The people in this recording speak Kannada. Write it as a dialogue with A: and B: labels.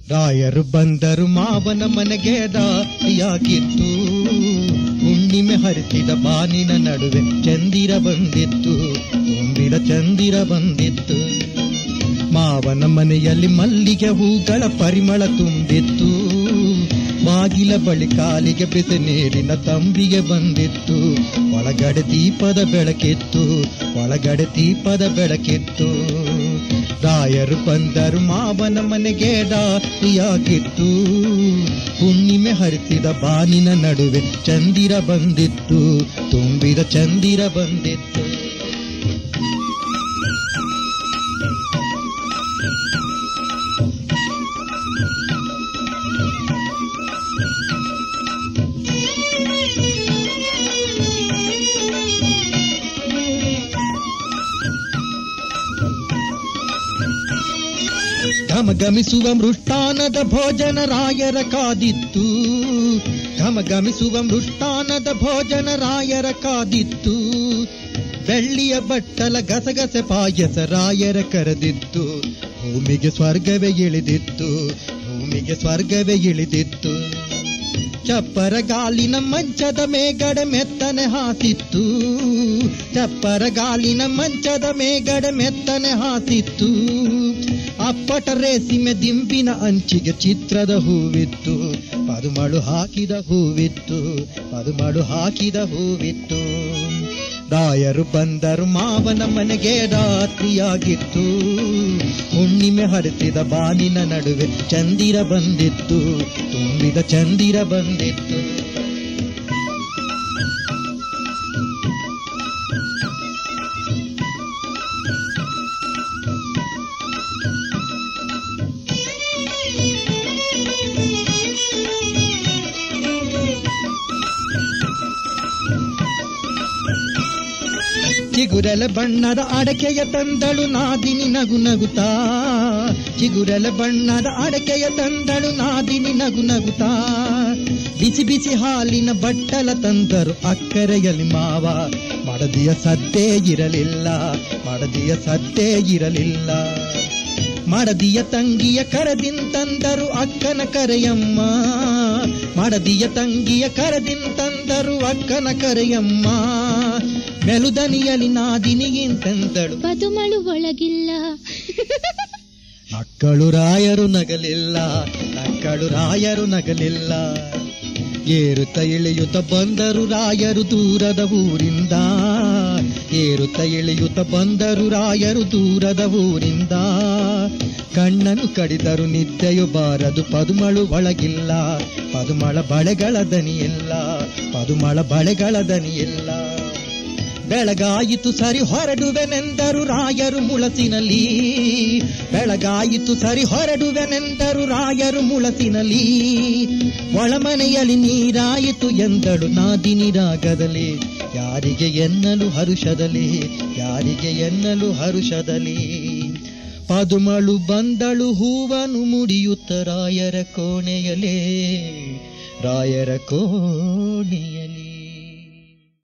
A: ರಾಯರು ಬಂದರು ಮಾವನ ಮನೆಗೆ ದಾರಿಯಾಗಿತ್ತು ಹುಣ್ಣಿಮೆ ಹರಿಸಿದ ಬಾನಿನ ನಡುವೆ ಚಂದಿರ ಬಂದಿತ್ತು ತುಂಬಿದ ಚಂದಿರ ಬಂದಿತ್ತು ಮಾವನ ಮನೆಯಲ್ಲಿ ಮಲ್ಲಿಗೆ ಹೂಗಳ ಪರಿಮಳ ತುಂಬಿತ್ತು ಬಾಗಿಲ ಬಳಿ ಕಾಲಿಗೆ ಬಿಸಿ ನೀರಿನ ತಂಬಿಗೆ ಬಂದಿತ್ತು ಒಳಗಡೆ ದೀಪದ ಬೆಳಕಿತ್ತು ಒಳಗಡೆ ದೀಪದ ಬೆಳಕಿತ್ತು ರಾಯರು ಬಂದರು ಮಾವನ ಮನೆಗೆ ದಾರಿಯಾಗಿತ್ತು ಹುಣ್ಣಿಮೆ ಹರಿಸಿದ ಬಾನಿನ ನಡುವೆ ಚಂದಿರ ಬಂದಿತ್ತು ತುಂಬಿದ ಚಂದಿರ ಬಂದಿತ್ತು ಘಮಘಮಿಸುವ ಮೃಷ್ಟಾನದ ಭೋಜನ ರಾಯರ ಕಾದಿತ್ತು ಘಮಘಮಿಸುವ ಮೃಷ್ಟಾನದ ಭೋಜನ ರಾಯರ ಕಾದಿತ್ತು ಬೆಳ್ಳಿಯ ಬಟ್ಟಲ ಗಸಗಸೆ ಪಾಯಸ ರಾಯರ ಕರೆದಿತ್ತು ಭೂಮಿಗೆ ಸ್ವರ್ಗವೇ ಇಳಿದಿತ್ತು ಭೂಮಿಗೆ ಸ್ವರ್ಗವೇ ಇಳಿದಿತ್ತು ಚಪ್ಪರ ಗಾಲಿನ ಮಂಚದ ಮೇಗಡೆ ಮೆತ್ತನೆ ಹಾಸಿತ್ತು ಚಪ್ಪರ ಗಾಲಿನ ಮಂಚದ ಮೇಗಡೆ ಮೆತ್ತನೆ ಹಾಸಿತ್ತು ಅಪ್ಪಟ ರೇಸಿಮೆ ದಿಂಬಿನ ಅಂಚಿಗೆ ಚಿತ್ರದ ಹೂವಿತ್ತು ಪದುಮಳು ಹಾಕಿದ ಹೂವಿತ್ತು ಪದುಮಳು ಹಾಕಿದ ಹೂವಿತ್ತು ರಾಯರು ಬಂದರು ಮಾವನ ಮನೆಗೆ ರಾತ್ರಿಯಾಗಿತ್ತು ಹುಣ್ಣಿಮೆ ಹರಿಸಿದ ಬಾನಿನ ನಡುವೆ ಚಂದಿರ ಬಂದಿತ್ತು ತುಂಬಿದ ಚಂದಿರ ಬಂದಿತ್ತು ಚಿಗುರಲ ಬಣ್ಣದ ಅಡಕೆಯ ತಂದಳು ನಾದಿನಿ ನಗು ನಗುತ್ತಾ ಚಿಗುರಲ ಬಣ್ಣದ ಅಡಕೆಯ ತಂದಳು ನಾದಿನಿ ನಗು ನಗುತ್ತಾ ಬಿಸಿ ಬಿಸಿ ಹಾಲಿನ ಬಟ್ಟಲ ತಂದರು ಅಕ್ಕರೆಯಲ್ಲಿ ಮಾವ ಮಡದಿಯ ಸದ್ದೇ ಇರಲಿಲ್ಲ ಮಡದಿಯ ಸದ್ದೇ ಇರಲಿಲ್ಲ ಮಡದಿಯ ತಂಗಿಯ ಕರದಿಂತಂದರು ಅಕ್ಕನ ಕರೆಯಮ್ಮ ಮಡದಿಯ ತಂಗಿಯ ಕರದಿಂತಂದರು ಅಕ್ಕನ ಕರೆಯಮ್ಮ ಮೆಲುದನಿಯಲಿ ನಾದಿನಿಗಿಂತೆಂದಳು
B: ಪದುಮಳು ಒಳಗಿಲ್ಲ
A: ಅಕ್ಕಳು ರಾಯರು ನಗಲಿಲ್ಲ ಅಕ್ಕಳು ರಾಯರು ನಗಲಿಲ್ಲ ಏರುತ್ತ ಇಳಿಯುತ್ತ ಬಂದರು ರಾಯರು ದೂರದ ಊರಿಂದ ಏರುತ್ತ ಇಳಿಯುತ್ತ ಬಂದರು ರಾಯರು ದೂರದ ಊರಿಂದ ಕಣ್ಣನ್ನು ಕಡಿದರು ನಿದ್ದೆಯು ಬಾರದು ಪದುಮಳು ಒಳಗಿಲ್ಲ ಪದುಮಳ ಬಳೆಗಳ ದನಿಯಿಲ್ಲ ಪದುಮಳ ಬಳೆಗಳ ದನಿಯಿಲ್ಲ ಬೆಳಗಾಯಿತು ಸರಿ ಹೊರಡುವೆನೆಂದರು ರಾಯರು ಮುಳಸಿನಲ್ಲಿ ಬೆಳಗಾಯಿತು ಸರಿ ಹೊರಡುವೆನೆಂದರು ರಾಯರು ಮುಳಸಿನಲ್ಲಿ ಒಳಮನೆಯಲ್ಲಿ ನೀರಾಯಿತು ಎಂದಳು ನಾದಿನಿ ರಾಗದಲ್ಲಿ ಯಾರಿಗೆ ಎನ್ನಲು ಹರುಷದಲ್ಲಿ ಯಾರಿಗೆ ಎನ್ನಲು ಹರುಷದಲ್ಲಿ ಪದುಮಳು ಬಂದಳು ಹೂವನು ಮುಡಿಯುತ್ತ ರಾಯರ ಕೋಣೆಯಲೇ ರಾಯರ ಕೋಣೆಯಲಿ